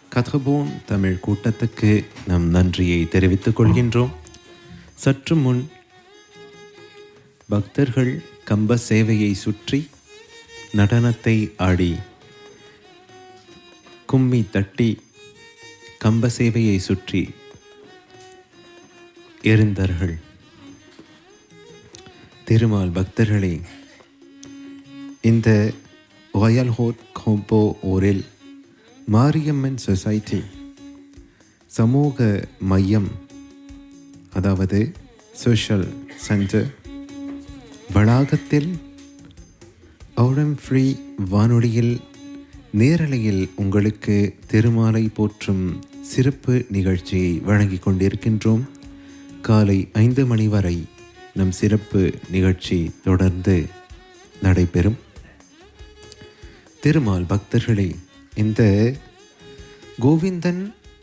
கதபோன் தமிழ் கூட்டத்துக்கு நம் நன்றியை தெரிவித்துக் கொள்கின்றோம் சற்று முன் பக்தர்கள் கம்ப சேவையை சுற்றி நடனத்தை ஆடி கும்மி தட்டி கம்ப சேவையை சுற்றி எரிந்தார்கள் திருமால் பக்தர்களே இந்த ஒயல்ஹோட் கோம்போ ஊரில் மாரியம்மன் சொசைட்டி சமூக மையம் அதாவது சோஷியல் சென்டர் வளாகத்தில் ஓடம் ஃப்ரீ வானொலியில் நேரலையில் உங்களுக்கு திருமாலை போற்றும் சிறப்பு நிகழ்ச்சியை வழங்கிக் கொண்டிருக்கின்றோம் காலை ஐந்து மணி வரை நம் சிறப்பு நிகழ்ச்சி தொடர்ந்து நடைபெறும் திருமால் பக்தர்களே இந்த கோவிந்தன்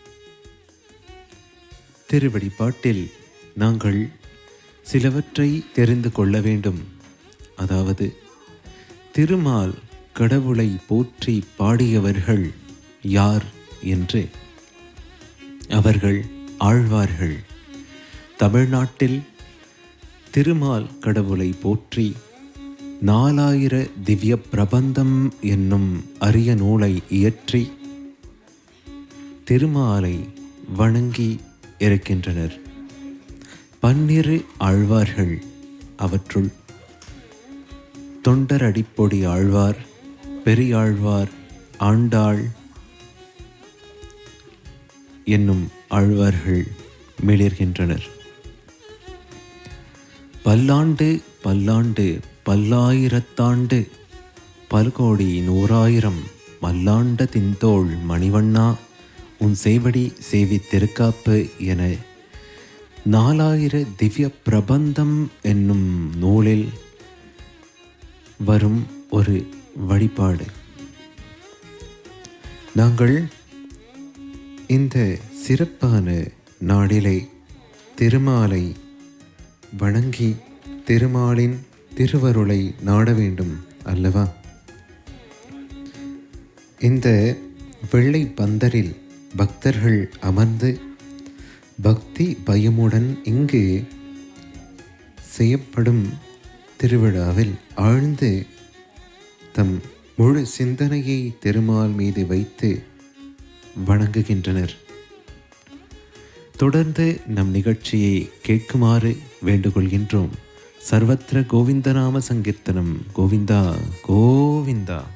திருவடிப்பாட்டில் நாங்கள் சிலவற்றை தெரிந்து கொள்ள வேண்டும் அதாவது திருமால் கடவுளை போற்றி பாடியவர்கள் யார் என்று அவர்கள் ஆழ்வார்கள் தமிழ்நாட்டில் திருமால் கடவுளை போற்றி நாலாயிர திவ்ய பிரபந்தம் என்னும் அரிய நூலை இயற்றி திருமாலை வணங்கி இருக்கின்றனர் பன்னிரு ஆழ்வார்கள் அவற்றுள் தொண்டர் அடிப்பொடி ஆழ்வார் பெரியாழ்வார் ஆண்டாள் என்னும் ஆழ்வார்கள் மிளிர்கின்றனர் பல்லாண்டு பல்லாண்டு பல்லாயிரத்தாண்டு பல்கோடி நூறாயிரம் மல்லாண்ட தின்தோள் மணிவண்ணா உன் சேவடி சேவி திருக்காப்பு என நாலாயிர திவ்ய பிரபந்தம் என்னும் நூலில் வரும் ஒரு வழிபாடு நாங்கள் இந்த சிறப்பான நாளிலே திருமாலை வணங்கி திருமாலின் திருவருளை நாட வேண்டும் அல்லவா இந்த வெள்ளை பந்தரில் பக்தர்கள் அமர்ந்து பக்தி பயமுடன் இங்கு செய்யப்படும் திருவிழாவில் ஆழ்ந்து தம் முழு சிந்தனையை திருமால் மீது வைத்து வணங்குகின்றனர் தொடர்ந்து நம் நிகழ்ச்சியை கேட்குமாறு வேண்டுகொள்கின்றோம் சர்வத்திர கோவிந்தநாம சங்கீர்த்தனம் கோவிந்தா கோவிந்தா